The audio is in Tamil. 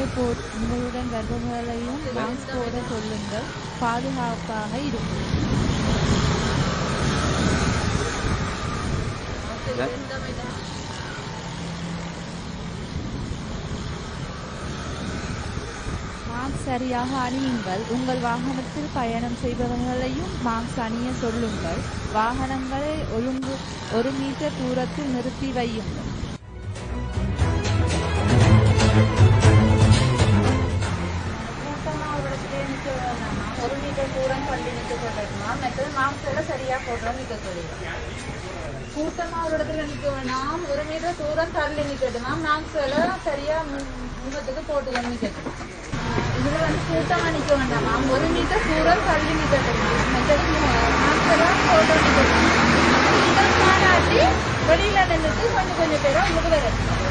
போ உங்களுடன் வருபவர்களையும் மாஸ்க் போட சொல்லுங்கள் பாதுகாப்பாக இருக்கும் மாஸ்க் சரியாக அணியுங்கள் உங்கள் வாகனத்தில் பயணம் செய்பவர்களையும் மாஸ்க் அணிய சொல்லுங்கள் வாகனங்களை ஒழுங்கு ஒரு மீட்டர் தூரத்தில் நிறுத்தி வையுங்கள் கூட்டமா ஒரு இடத்துல நிக்க வேண்டாமா ஒரு மீட்டர் தூரம் தள்ளி நிக்க சொல்லிருமா மற்றது மாஸ்க் எல்லாம் சரியா போடுறோம் நிக்க சொல்லிடுறோம் கூட்டமா ஒரு இடத்துல நிக்க வேண்டாம் ஒரு மீட்டர் தூரம் தள்ளி நிக்கட்டுமா மாஸ்க் எல்லாம் சரியா மு- முகத்துக்கு போட்டு நிக்கட்டும் இதுல வந்து கூட்டமா நிக்க வேண்டாமா ஒரு மீட்டர் தூரம் தள்ளி நிக்கட்டுமா மற்றது மாஸ்க் எல்லாம் போட்டு நிக்கட்டும் கூட்டமானாட்டி வெளியில நின்றுட்டு கொஞ்சம் கொஞ்சம் பேரும் உங்களுக்கு வரட்டும்